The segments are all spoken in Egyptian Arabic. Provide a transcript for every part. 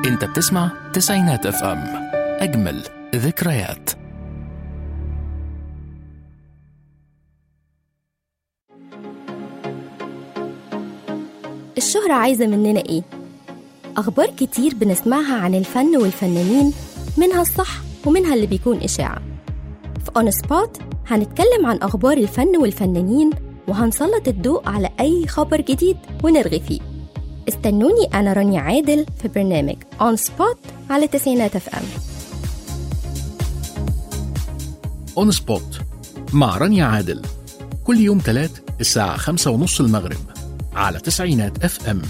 انت بتسمع تسعينات اف ام اجمل ذكريات الشهرة عايزة مننا إيه؟ أخبار كتير بنسمعها عن الفن والفنانين منها الصح ومنها اللي بيكون إشاعة في أون سبوت هنتكلم عن أخبار الفن والفنانين وهنسلط الضوء على أي خبر جديد ونرغي فيه استنوني أنا رانيا عادل في برنامج أون سبوت على تسعينات اف ام اون سبوت مع رانيا عادل كل يوم تلات الساعة خمسة ونص المغرب على تسعينات اف ام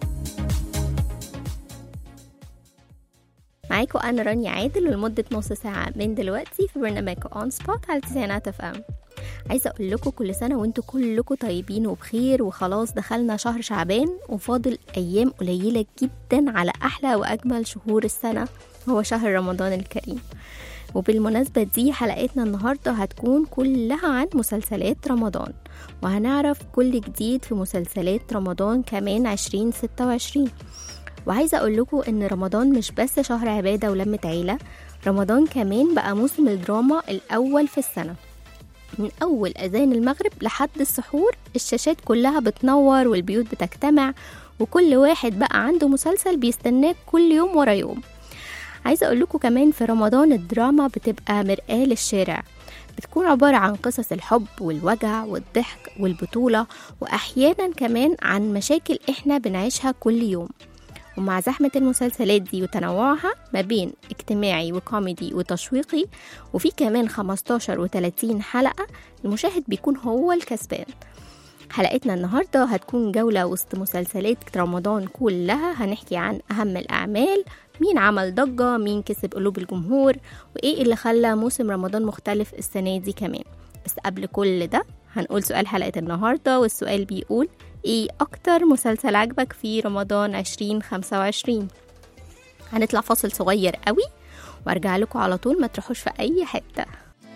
معاكم أنا رانيا عادل ولمدة نص ساعة من دلوقتي في برنامج أون سبوت على تسعينات اف ام عايزة أقول لكم كل سنة وانتوا كلكم طيبين وبخير وخلاص دخلنا شهر شعبان وفاضل أيام قليلة جدا على أحلى وأجمل شهور السنة هو شهر رمضان الكريم وبالمناسبة دي حلقتنا النهاردة هتكون كلها عن مسلسلات رمضان وهنعرف كل جديد في مسلسلات رمضان كمان 2026 وعايزة أقول لكم إن رمضان مش بس شهر عبادة ولمة عيلة رمضان كمان بقى موسم الدراما الأول في السنة من أول أذان المغرب لحد السحور الشاشات كلها بتنور والبيوت بتجتمع وكل واحد بقى عنده مسلسل بيستناه كل يوم ورا يوم عايزة أقول لكم كمان في رمضان الدراما بتبقى مرآة للشارع بتكون عبارة عن قصص الحب والوجع والضحك والبطولة وأحيانا كمان عن مشاكل إحنا بنعيشها كل يوم ومع زحمة المسلسلات دي وتنوعها ما بين اجتماعي وكوميدي وتشويقي وفي كمان 15 و30 حلقة المشاهد بيكون هو الكسبان حلقتنا النهاردة هتكون جولة وسط مسلسلات رمضان كلها هنحكي عن أهم الأعمال مين عمل ضجة مين كسب قلوب الجمهور وإيه اللي خلى موسم رمضان مختلف السنة دي كمان بس قبل كل ده هنقول سؤال حلقة النهاردة والسؤال بيقول ايه اكتر مسلسل عجبك في رمضان 2025 هنطلع فاصل صغير قوي وارجع لكم على طول ما تروحوش في اي حته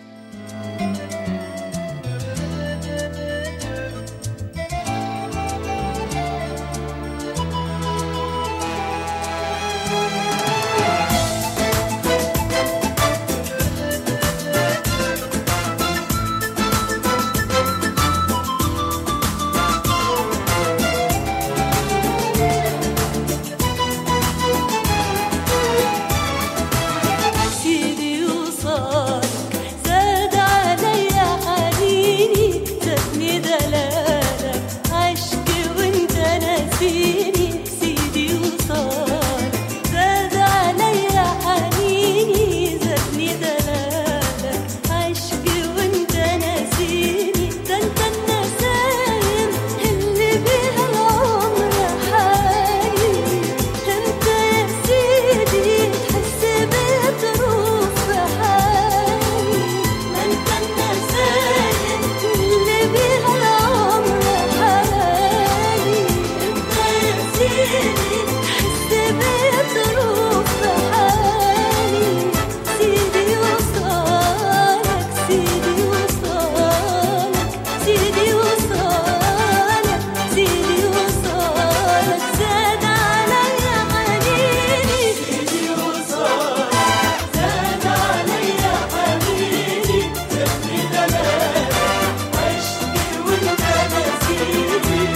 سيدي وصالك زاد عليا حنيني زادني دلالك عشقي وانت ناسيني سيدي وصالك زاد عليا حنيني زادني دلالك عشقي وانت ناسيني ده انت النسايم اللي بيها العمر حالي انت يا سيدي تحس بظروف حالي ما انت النسايم اللي بيها العمر حالي انت يا سيدي تحس بظروف حالي سيدي وصالك سيدي وصالك سيدي وصالك سيدي وصالك زاد عليا حنيني سيدي وصالك زاد عليا حنيني زادني دلالك عشقي وانت نسيني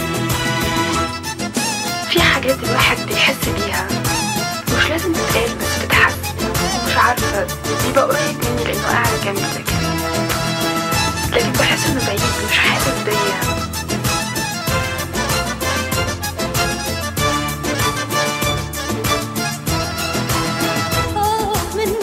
في حاجات الواحد بيحس بيها مش لازم تتقال بس بتحس مش عارفة دي بقى قريب مني لأنه قاعد جنبي لكن لكن بحس إنه بعيد مش حاسس بيا آه من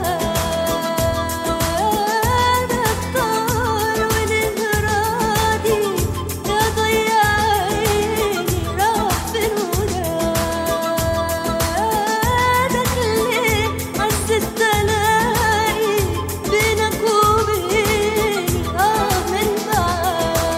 بعدك طار ونهرادي يا ضيع عيني راح فين ولادك ليه عز التلاقي بينك وبيني آه من بعدك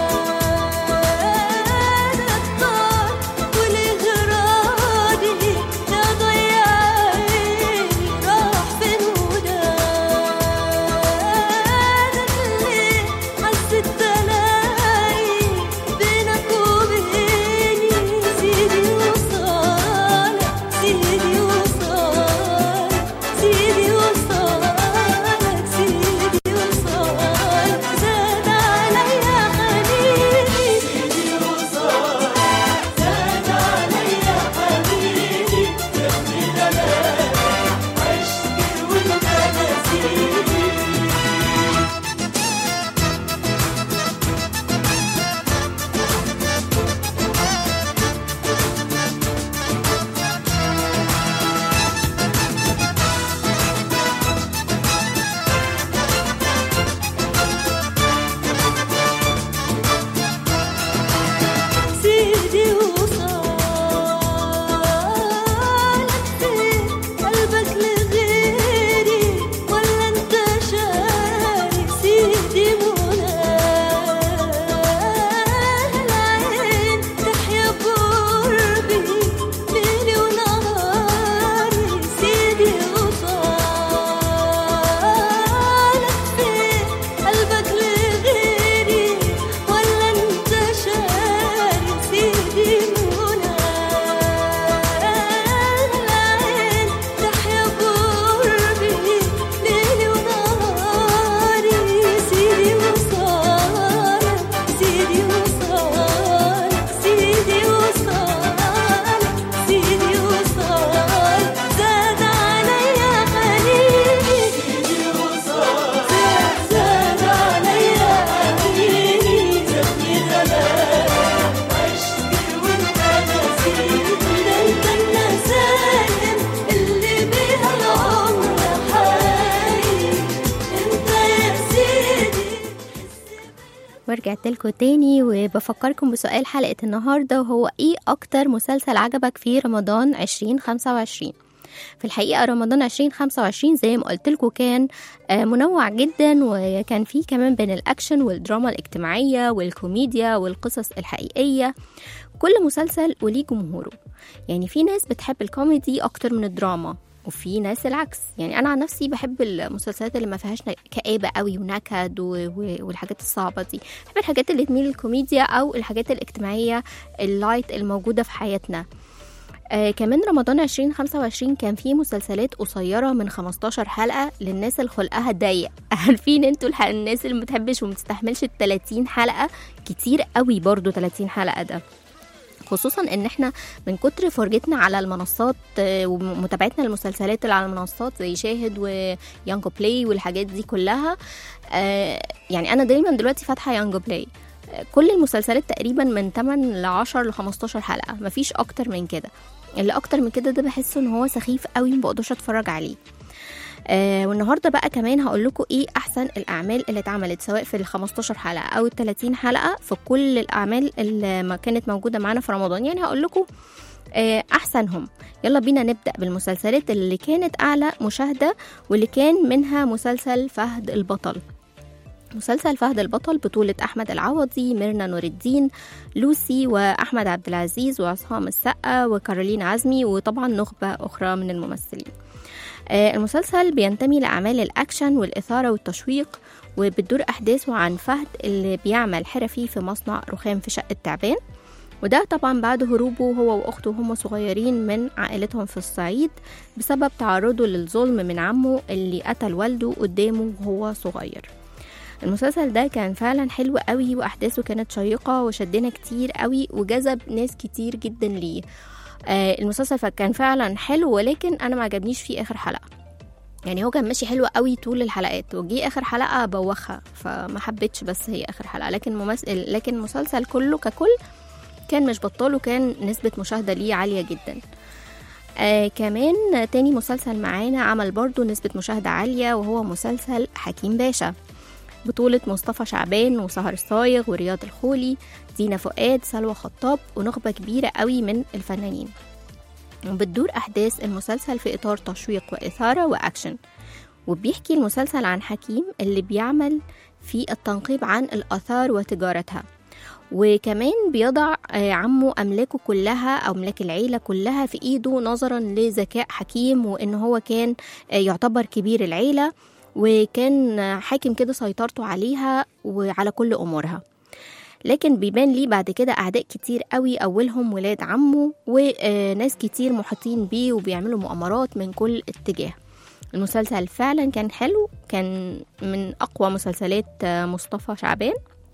ورجعت لكم تاني وبفكركم بسؤال حلقة النهاردة وهو ايه أكتر مسلسل عجبك في رمضان 2025 في الحقيقة رمضان 2025 زي ما قلت لكم كان آه، منوع جدا وكان فيه كمان بين الأكشن والدراما الاجتماعية والكوميديا والقصص الحقيقية كل مسلسل وليه جمهوره يعني في ناس بتحب الكوميدي أكتر من الدراما وفي ناس العكس يعني انا عن نفسي بحب المسلسلات اللي ما فيهاش كآبة قوي ونكد و- و- والحاجات الصعبة دي بحب الحاجات اللي تميل للكوميديا او الحاجات الاجتماعية اللايت الموجودة في حياتنا آه كمان رمضان 2025 كان فيه مسلسلات قصيرة من 15 حلقة للناس اللي خلقها ضيق عارفين انتوا الح- الناس اللي متحبش ومتستحملش ال 30 حلقة كتير قوي برضو 30 حلقة ده خصوصا ان احنا من كتر فرجتنا على المنصات آه، ومتابعتنا للمسلسلات اللي على المنصات زي شاهد ويانجو بلاي والحاجات دي كلها آه، يعني انا دايما دلوقتي فاتحه يانجو بلاي آه، كل المسلسلات تقريبا من 8 ل 10 ل 15 حلقه مفيش اكتر من كده اللي اكتر من كده ده بحس ان هو سخيف قوي مبقدرش اتفرج عليه آه والنهارده بقى كمان هقول لكم ايه احسن الاعمال اللي اتعملت سواء في ال 15 حلقه او ال 30 حلقه في كل الاعمال اللي ما كانت موجوده معانا في رمضان يعني هقول لكم آه احسنهم يلا بينا نبدا بالمسلسلات اللي كانت اعلى مشاهده واللي كان منها مسلسل فهد البطل مسلسل فهد البطل بطولة أحمد العوضي ميرنا نور الدين لوسي وأحمد عبد العزيز وعصام السقا وكارولين عزمي وطبعا نخبة أخرى من الممثلين آه، المسلسل بينتمي لأعمال الأكشن والإثارة والتشويق وبتدور أحداثه عن فهد اللي بيعمل حرفي في مصنع رخام في شقة تعبان وده طبعا بعد هروبه هو وأخته وهم صغيرين من عائلتهم في الصعيد بسبب تعرضه للظلم من عمه اللي قتل والده قدامه وهو صغير المسلسل ده كان فعلا حلو قوي واحداثه كانت شيقه وشدنا كتير قوي وجذب ناس كتير جدا ليه آه المسلسل ف- كان فعلا حلو ولكن انا ما عجبنيش فيه اخر حلقه يعني هو كان ماشي حلو قوي طول الحلقات وجي اخر حلقه بوخها فما حبيتش بس هي اخر حلقه لكن ممثل لكن المسلسل كله ككل كان مش بطال وكان نسبه مشاهده ليه عاليه جدا آه كمان تاني مسلسل معانا عمل برضو نسبة مشاهدة عالية وهو مسلسل حكيم باشا بطولة مصطفى شعبان وسهر الصايغ ورياض الخولي دينا فؤاد سلوى خطاب ونخبة كبيرة قوي من الفنانين وبتدور أحداث المسلسل في إطار تشويق وإثارة وأكشن وبيحكي المسلسل عن حكيم اللي بيعمل في التنقيب عن الآثار وتجارتها وكمان بيضع آه، عمه أملاكه كلها أو أملاك العيلة كلها في إيده نظرا لذكاء حكيم وإن هو كان آه، يعتبر كبير العيلة وكان آه، حاكم كده سيطرته عليها وعلى كل أمورها لكن بيبان ليه بعد كده أعداء كتير قوي أولهم ولاد عمه وناس كتير محيطين بيه وبيعملوا مؤامرات من كل اتجاه المسلسل فعلا كان حلو كان من أقوى مسلسلات آه، مصطفى شعبان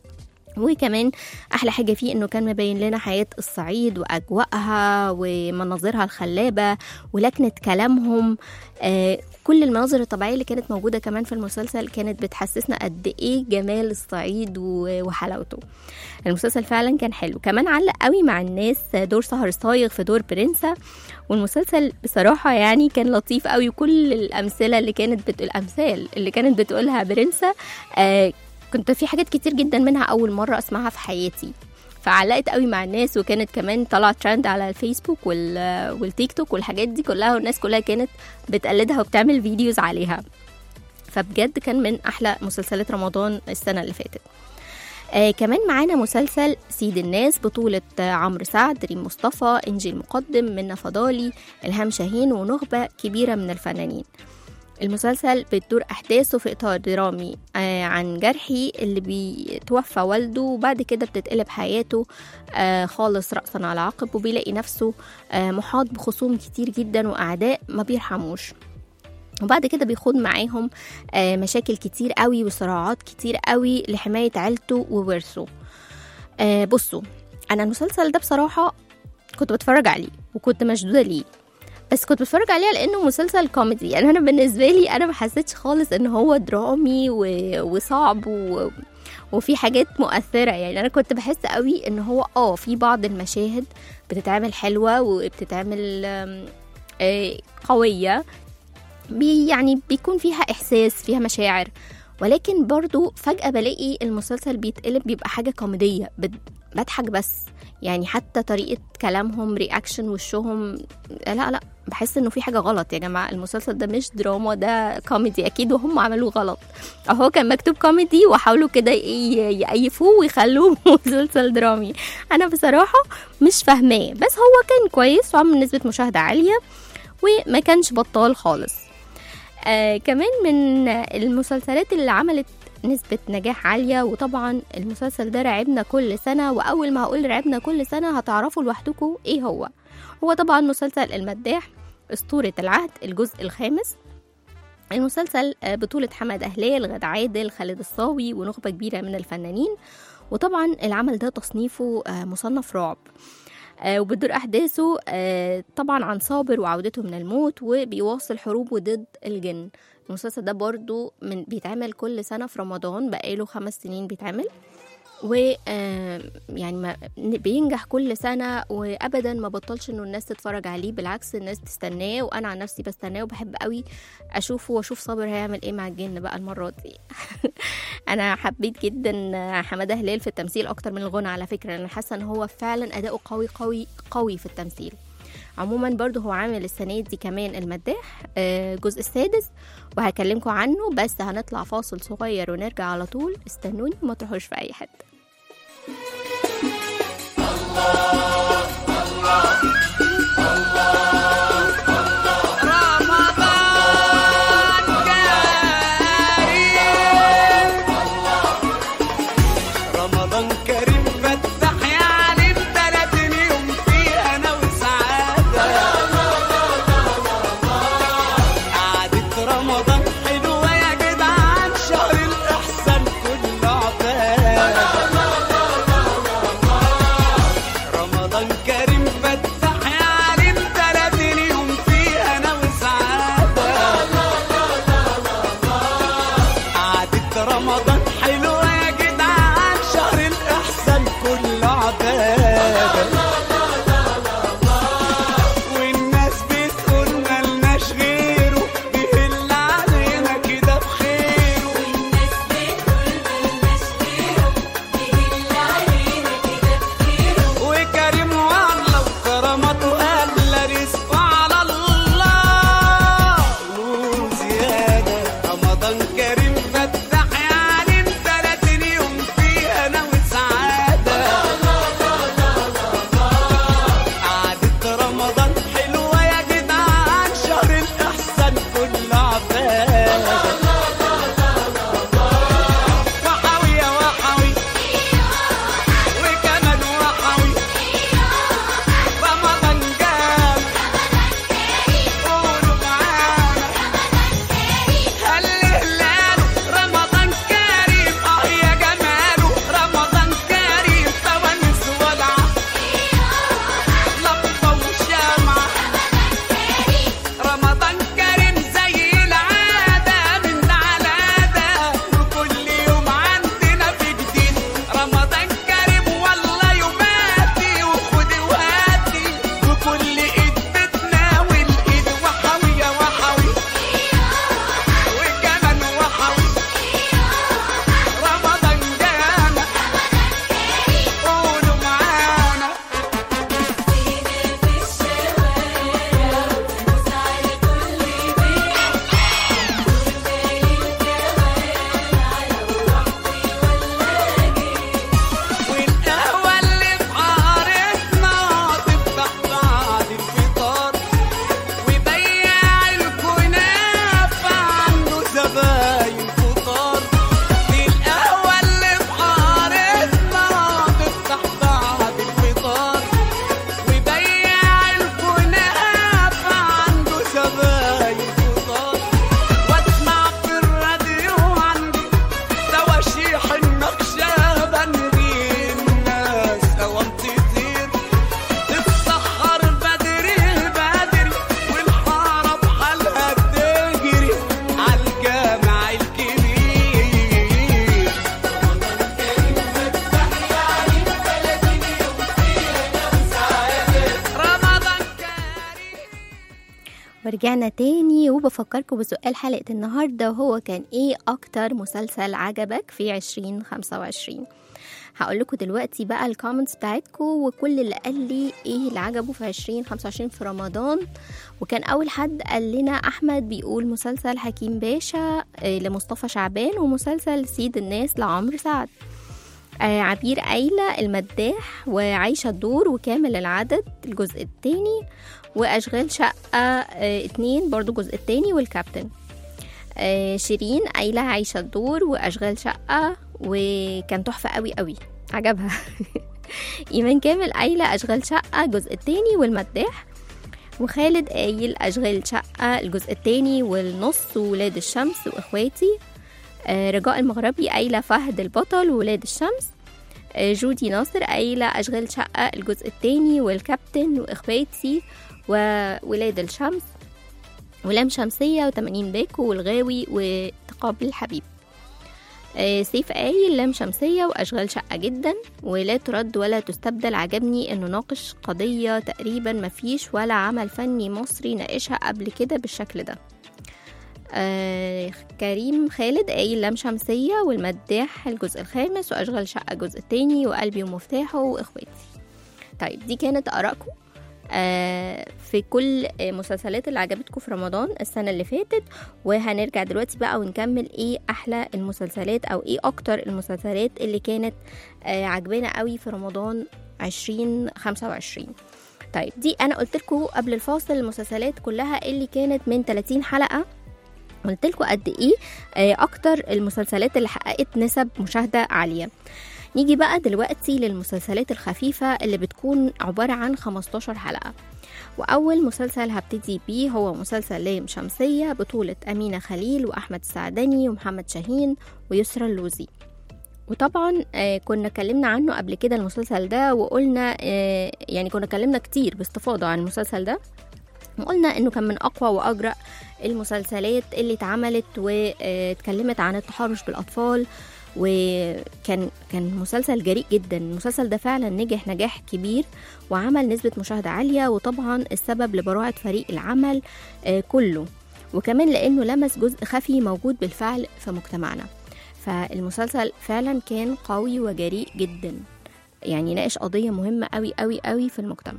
وكمان احلى حاجه فيه انه كان مبين لنا حياه الصعيد واجواءها ومناظرها الخلابه ولكنه كلامهم آه كل المناظر الطبيعيه اللي كانت موجوده كمان في المسلسل كانت بتحسسنا قد ايه جمال الصعيد و- وحلاوته المسلسل فعلا كان حلو كمان علق قوي مع الناس دور سهر صايغ في دور برنسا والمسلسل بصراحة يعني كان لطيف قوي وكل الأمثلة اللي كانت بتقول الأمثال اللي كانت بتقولها برنسا آه كنت في حاجات كتير جدا منها اول مره اسمعها في حياتي فعلقت قوي مع الناس وكانت كمان طلعت ترند على الفيسبوك وال... والتيك توك والحاجات دي كلها والناس كلها كانت بتقلدها وبتعمل فيديوز عليها فبجد كان من احلى مسلسلات رمضان السنه اللي فاتت آه كمان معانا مسلسل سيد الناس بطولة آه، عمرو سعد ريم مصطفى إنجي المقدم منى فضالي إلهام شاهين ونخبة كبيرة من الفنانين المسلسل بتدور أحداثه في إطار درامي آه عن جرحي اللي بيتوفى والده وبعد كده بتتقلب حياته آه خالص رأسا على عقب وبيلاقي نفسه آه محاط بخصوم كتير جدا وأعداء ما بيرحموش وبعد كده بيخوض معاهم آه مشاكل كتير قوي وصراعات كتير قوي لحماية عيلته وورثه آه بصوا أنا المسلسل ده بصراحة كنت بتفرج عليه وكنت مشدودة ليه بس كنت بتفرج عليه لانه مسلسل كوميدي يعني انا بالنسبه لي انا ما حسيتش خالص ان هو درامي و... وصعب و... وفي حاجات مؤثره يعني انا كنت بحس قوي ان هو اه في بعض المشاهد بتتعمل حلوه وبتتعمل آم، آه، قويه بي يعني بيكون فيها احساس فيها مشاعر ولكن برضو فجأة بلاقي المسلسل بيتقلب بيبقى حاجة كوميدية بت- بضحك بس يعني حتى طريقة كلامهم رياكشن وشهم لا لا بحس انه في حاجة غلط يا جماعة المسلسل ده مش دراما ده كوميدي اكيد وهم عملوه غلط اهو كان مكتوب كوميدي وحاولوا كده ي- يأيفوه ويخلوه مسلسل درامي انا بصراحة مش فاهماه بس هو كان كويس وعمل نسبة مشاهدة عالية وما كانش بطال خالص آه كمان من المسلسلات اللي عملت نسبة نجاح عالية وطبعا المسلسل ده رعبنا كل سنة وأول ما هقول رعبنا كل سنة هتعرفوا لوحدكم إيه هو هو طبعا مسلسل المداح أسطورة العهد الجزء الخامس المسلسل آه، بطولة حمد أهلال غادة عادل خالد الصاوي ونخبة كبيرة من الفنانين وطبعا العمل ده تصنيفه آه، مصنف رعب آه، وبتدور أحداثه آه، طبعا عن صابر وعودته من الموت وبيواصل حروبه ضد الجن المسلسل ده برضو من بيتعمل كل سنة في رمضان بقاله خمس سنين بيتعمل و آه، يعني ما بينجح كل سنة وأبدا ما بطلش إنه الناس تتفرج عليه بالعكس الناس تستناه وأنا عن نفسي بستناه وبحب قوي أشوفه وأشوف صابر هيعمل إيه مع الجن بقى المرة دي أنا حبيت جدا حمادة هلال في التمثيل أكتر من الغنى على فكرة أنا حاسة إن هو فعلا أداؤه قوي قوي قوي في التمثيل عموما برضو هو عامل السنة دي كمان المداح آه، الجزء السادس وهكلمكم عنه بس هنطلع فاصل صغير ونرجع على طول استنوني وما تروحوش في أي حتة رمضان كريم فتح يا عليم تلاتين يوم فيه انا وسعادة قعدة رمضان حلوة يا جدعان شهر الإحسان كله عباد رمضان كريم فتح يا عليم تلاتين يوم فيه انا وسعادة قعدة رمضان حلوة يا جدعان شهر الإحسان كله عبادة والناس بتقول ملناش غيره بيهل علينا كده بخيره وكريم والله ورجعنا تاني وبفكركم بسؤال حلقة النهاردة وهو كان ايه اكتر مسلسل عجبك في 2025 هقول لكم دلوقتي بقى الكومنتس بتاعتكم وكل اللي قال لي ايه اللي عجبه في 2025 في رمضان وكان اول حد قال لنا احمد بيقول مسلسل حكيم باشا آه، لمصطفى شعبان ومسلسل سيد الناس لعمرو سعد آه، عبير أيلة المداح وعايشة الدور وكامل العدد الجزء التاني وأشغال شقة آه، اتنين برضو الجزء التاني والكابتن آه، شيرين أيلة عايشة الدور وأشغال شقة وكان تحفة قوي قوي عجبها إيمان كامل أيلة أشغال شقة الجزء التاني والمداح وخالد قايل أشغال شقة الجزء التاني والنص وولاد الشمس وإخواتي آه، رجاء المغربي قايلة فهد البطل وولاد الشمس آه، جودي ناصر قايلة أشغال شقة الجزء التاني والكابتن وإخواتي وولاد الشمس ولام شمسية وتمانين باكو والغاوي وتقابل الحبيب آه، سيف قايل لام شمسية وأشغال شقة جدا ولا ترد ولا تستبدل عجبني إنه ناقش قضية تقريبا مفيش ولا عمل فني مصري ناقشها قبل كده بالشكل ده آه كريم خالد قايل لام شمسية والمداح الجزء الخامس وأشغال شقة الجزء التاني وقلبي ومفتاحه وإخواتي طيب دي كانت آرائكم آه في كل آه، مسلسلات اللي عجبتكم في رمضان السنة اللي فاتت وهنرجع دلوقتي بقى ونكمل ايه أحلى المسلسلات أو ايه أكتر المسلسلات اللي كانت آه عجبانا قوي في رمضان 2025 طيب دي أنا قلت لكم قبل الفاصل المسلسلات كلها اللي كانت من 30 حلقة قلت لكم قد ايه آه، اكتر المسلسلات اللي حققت نسب مشاهده عاليه نيجي بقى دلوقتي للمسلسلات الخفيفة اللي بتكون عبارة عن 15 حلقة وأول مسلسل هبتدي بيه هو مسلسل لام شمسية بطولة أمينة خليل وأحمد السعدني ومحمد شاهين ويسرى اللوزي وطبعا آه، كنا اتكلمنا عنه قبل كده المسلسل ده وقلنا آه، يعني كنا اتكلمنا كتير باستفاضة عن المسلسل ده وقلنا انه كان من اقوى واجرأ المسلسلات اللي اتعملت واتكلمت عن التحرش بالاطفال وكان كان مسلسل جريء جدا المسلسل ده فعلا نجح نجاح كبير وعمل نسبة مشاهدة عالية وطبعا السبب لبراعة فريق العمل آه، كله وكمان لأنه لمس جزء خفي موجود بالفعل في مجتمعنا فالمسلسل فعلا كان قوي وجريء جدا يعني ناقش قضية مهمة قوي قوي قوي في المجتمع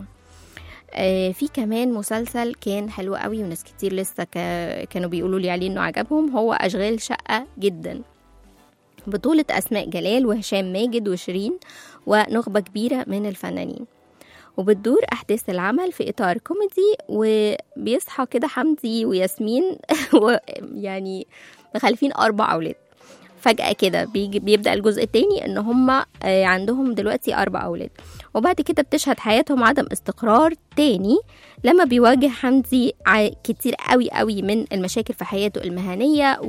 آه، في كمان مسلسل كان حلو قوي وناس كتير لسه كا- كانوا بيقولوا لي عليه انه عجبهم هو اشغال شقة جدا بطولة أسماء جلال وهشام ماجد وشيرين ونخبة كبيرة من الفنانين وبتدور أحداث العمل في إطار كوميدي وبيصحى كده حمدي وياسمين ويعني مخلفين أربع أولاد فجأة كده بيجي بيبدأ الجزء التاني إن هما آه، عندهم دلوقتي أربع أولاد وبعد كده بتشهد حياتهم عدم استقرار تاني لما بيواجه حمدي ع- كتير قوي قوي من المشاكل في حياته المهنية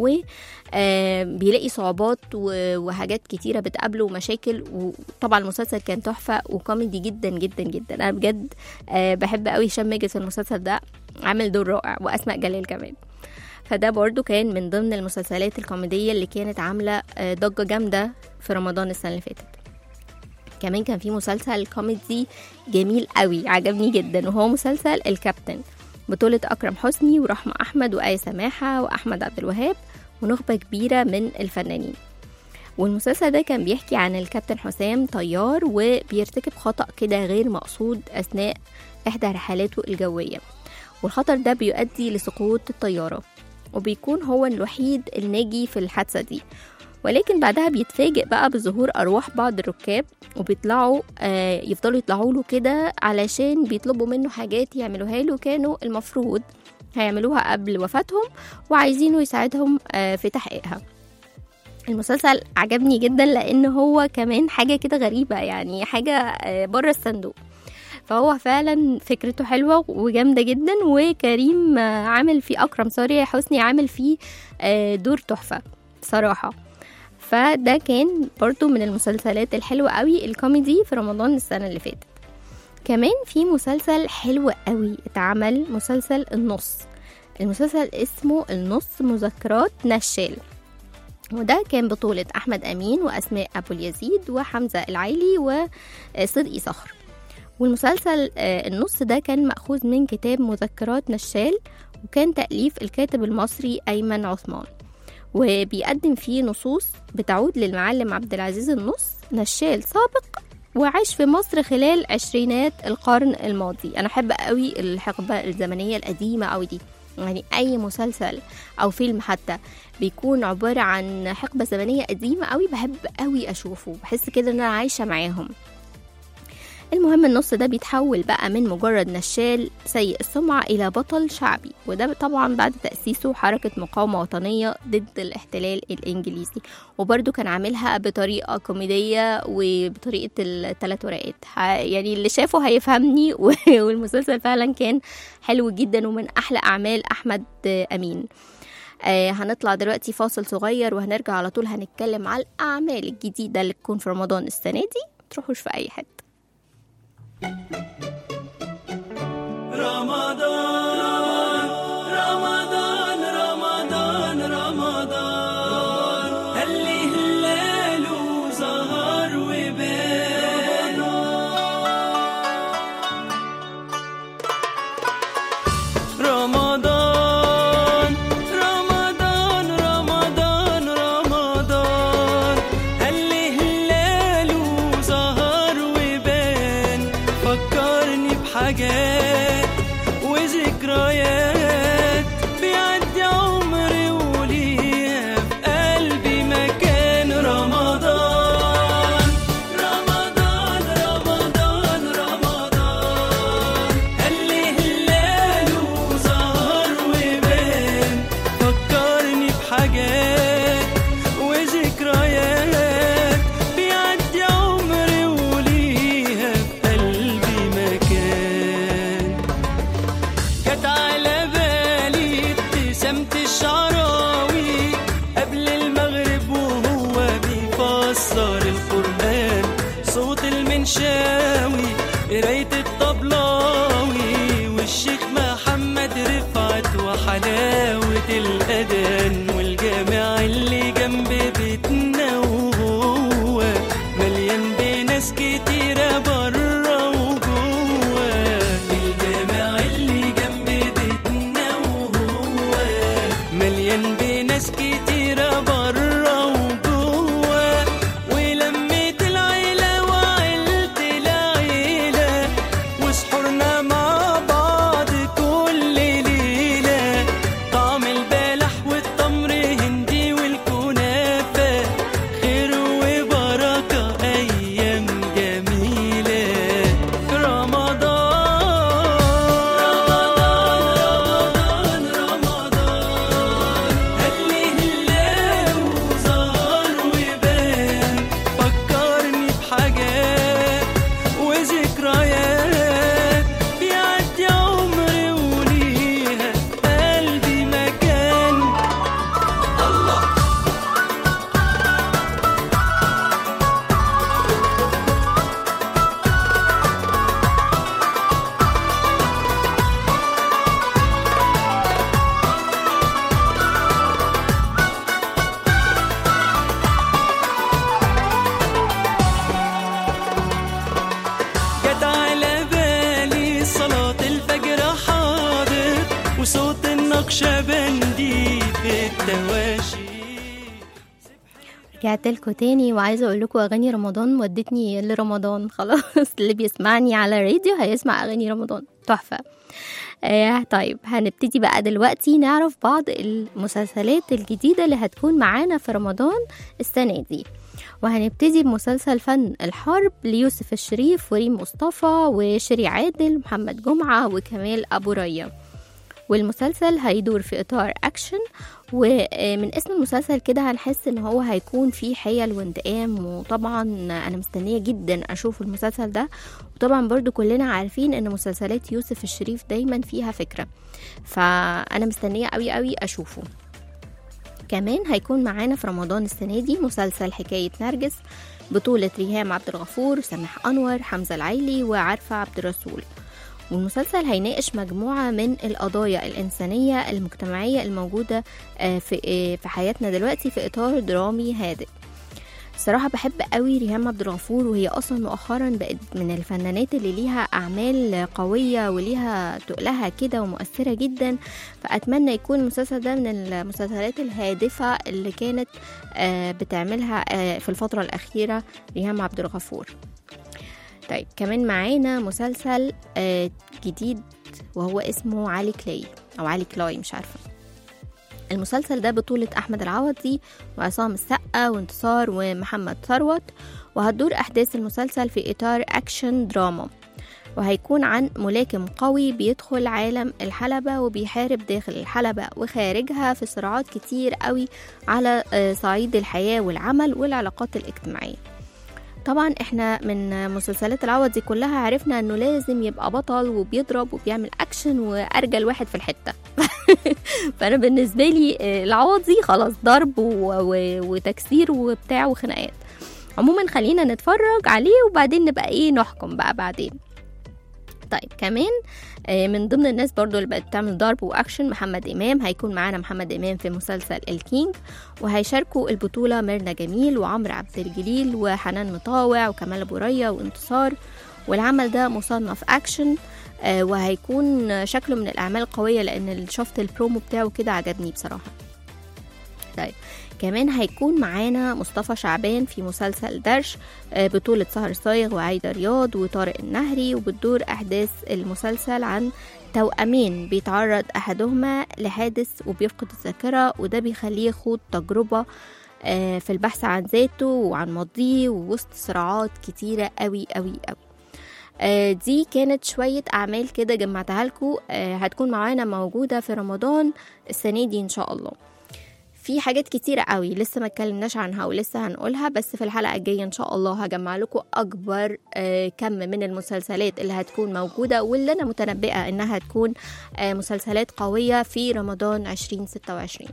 وبيلاقي صعوبات و- وحاجات كتيرة بتقابله ومشاكل وطبعا المسلسل كان تحفة وكوميدي جدا جدا جدا أنا بجد آه، بحب قوي هشام ماجد في المسلسل ده عامل دور رائع وأسماء جلال كمان فده برضو كان من ضمن المسلسلات الكوميدية اللي كانت عاملة آه، ضجة جامدة في رمضان السنة اللي فاتت كمان كان في مسلسل كوميدي جميل قوي عجبني جدا وهو مسلسل الكابتن بطولة أكرم حسني ورحمة أحمد وآية سماحة وأحمد عبد الوهاب ونخبة كبيرة من الفنانين والمسلسل ده كان بيحكي عن الكابتن حسام طيار وبيرتكب خطأ كده غير مقصود أثناء إحدى رحلاته الجوية والخطر ده بيؤدي لسقوط الطيارة وبيكون هو الوحيد الناجي في الحادثة دي ولكن بعدها بيتفاجئ بقى بظهور أرواح بعض الركاب وبيطلعوا آه يفضلوا يطلعوا له كده علشان بيطلبوا منه حاجات يعملوها له كانوا المفروض هيعملوها قبل وفاتهم وعايزينه يساعدهم آه في تحقيقها المسلسل عجبني جدا لان هو كمان حاجه كده غريبه يعني حاجه آه، بره الصندوق فهو فعلا فكرته حلوه وجامده جدا وكريم آه، عامل فيه اكرم سوري حسني عامل فيه آه، دور تحفه بصراحه فده كان برضو من المسلسلات الحلوة قوي الكوميدي في رمضان السنة اللي فاتت كمان في مسلسل حلو قوي اتعمل مسلسل النص المسلسل اسمه النص مذكرات نشال وده كان بطولة أحمد أمين وأسماء أبو اليزيد وحمزة العيلي وصدقي صخر والمسلسل آه، النص ده كان مأخوذ من كتاب مذكرات نشال وكان تأليف الكاتب المصري أيمن عثمان وبيقدم فيه نصوص بتعود للمعلم عبد العزيز النص نشال سابق وعاش في مصر خلال عشرينات القرن الماضي انا بحب قوي الحقبه الزمنيه القديمه قوي دي يعني اي مسلسل او فيلم حتى بيكون عباره عن حقبه زمنيه قديمه قوي بحب قوي اشوفه بحس كده ان انا عايشه معاهم المهم النص ده بيتحول بقى من مجرد نشال سيء السمعة إلى بطل شعبي وده طبعا بعد تأسيسه حركة مقاومة وطنية ضد الاحتلال الإنجليزي وبرده كان عاملها بطريقة كوميدية وبطريقة الثلاث ورقات ه- يعني اللي شافه هيفهمني و- والمسلسل فعلا كان حلو جدا ومن أحلى أعمال أحمد أمين آه هنطلع دلوقتي فاصل صغير وهنرجع على طول هنتكلم على الأعمال الجديدة اللي تكون في رمضان السنة دي تروحوش في أي حتة رمضان رمضان رمضان رمضان هلي هلال وزهر وبان رمضان رمضان رمضان رمضان هلي هلال وزهر وبان فكرني بحاجات وذكريات بيعدي عمري وليها في قلبي مكان رمضان رمضان رمضان رمضان هلي هلال وزهر وبان فكرني بحاجات وذكريات بيعدي عمري وليها في قلبي مكان جت على بالي ابتسامة الشعراوي قبل المغرب وهو بيفسر القرآن صوت المنشاوي قراية الطبلاوي والشيخ محمد رفعت وحلاوة الأذان والجامع اللي جنب بيتنا وهو مليان بناس كتيرة برا وجوه الجامع اللي جنب بيتنا وهو مليان بناس كتيرة برا وجوه ولميت العيلة وعيلة العيلة وسحورنا مع بعض كل ليلة طعم البلح والتمر هندي والكنافة خير وبركة أيام جميلة رمضان رمضان هلي هلال وزهر وبان فكرني بحاجات وذكريات بيعدي عمري وليها قلبي مكان الله جت على بالي صلاة الفجر حاضر وصوت النقشبندي في التواشي رجعت لكم تاني وعايزه اقول لكم اغاني رمضان ودتني لرمضان خلاص اللي بيسمعني على الراديو هيسمع اغاني رمضان تحفه آه طيب هنبتدي بقى دلوقتي نعرف بعض المسلسلات الجديده اللي هتكون معانا في رمضان السنه دي وهنبتدي بمسلسل فن الحرب ليوسف الشريف وريم مصطفى وشيري عادل ومحمد جمعه وكمال ابو ريا والمسلسل هيدور في اطار اكشن ومن اسم المسلسل كده هنحس ان هو هيكون فيه حيل وانتقام وطبعا انا مستنيه جدا اشوف المسلسل ده وطبعا برضو كلنا عارفين ان مسلسلات يوسف الشريف دايما فيها فكره فانا مستنيه قوي قوي اشوفه كمان هيكون معانا في رمضان السنة دي مسلسل حكاية نرجس بطولة ريهام عبد الغفور سامح أنور حمزة العيلي وعارفة عبد الرسول والمسلسل هيناقش مجموعة من القضايا الإنسانية المجتمعية الموجودة آه، في آه، في حياتنا دلوقتي في إطار درامي هادئ الصراحة بحب قوي ريهام عبد الغفور وهي أصلا مؤخرا بقت من الفنانات اللي ليها أعمال قوية وليها تقلها كده ومؤثرة جدا فأتمنى يكون المسلسل ده من المسلسلات الهادفة اللي كانت آه، بتعملها آه، في الفترة الأخيرة ريهام عبد الغفور طيب كمان معانا مسلسل آه، جديد وهو اسمه علي كلاي أو علي كلاي مش عارفة المسلسل ده بطولة أحمد العوضي وعصام السقا وانتصار ومحمد ثروت وهتدور أحداث المسلسل في إطار أكشن دراما وهيكون عن ملاكم قوي بيدخل عالم الحلبة وبيحارب داخل الحلبة وخارجها في صراعات كتير قوي على آه، صعيد الحياة والعمل والعلاقات الاجتماعية طبعا احنا من مسلسلات العوضي كلها عرفنا انه لازم يبقى بطل وبيضرب وبيعمل اكشن وارجل واحد في الحته فانا بالنسبه لي آه، العوضي خلاص ضرب و- و- وتكسير وبتاع وخناقات عموما خلينا نتفرج عليه وبعدين نبقى ايه نحكم بقى بعدين طيب كمان آه، من ضمن الناس برضو اللي بقت بتعمل ضرب واكشن محمد امام هيكون معانا محمد امام في مسلسل الكينج وهيشاركوا البطوله ميرنا جميل وعمرو عبد الجليل وحنان مطاوع وكمال ابو ريا وانتصار والعمل ده مصنف اكشن آه، وهيكون شكله من الاعمال القويه لان شفت البرومو بتاعه كده عجبني بصراحه طيب كمان هيكون معانا مصطفى شعبان في مسلسل درش آه، بطولة سهر صايغ وعايدة رياض وطارق النهري وبتدور أحداث المسلسل عن توأمين بيتعرض أحدهما لحادث وبيفقد الذاكرة وده بيخليه يخوض تجربة آه، في البحث عن ذاته وعن ماضيه ووسط صراعات كتيرة قوي قوي قوي آه، دي كانت شوية أعمال كده جمعتها لكم هتكون معانا موجودة في رمضان السنة دي إن شاء الله في حاجات كتيرة قوي لسه ما اتكلمناش عنها ولسه هنقولها بس في الحلقة الجاية ان شاء الله هجمع لكم اكبر آه، كم من المسلسلات اللي هتكون موجودة واللي انا متنبئة انها هتكون آه، مسلسلات قوية في رمضان 2026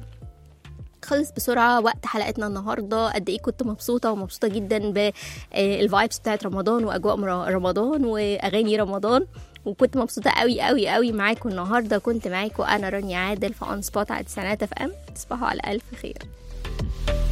خلص بسرعة وقت حلقتنا النهاردة قد ايه كنت مبسوطة ومبسوطة جدا بالفايبس بتاعت رمضان واجواء مر- رمضان واغاني رمضان وكنت مبسوطة قوي قوي قوي معاكم النهاردة كنت معاكم انا رانيا عادل في اون سبوت على تسعينات اف ام تصبحوا على الف خير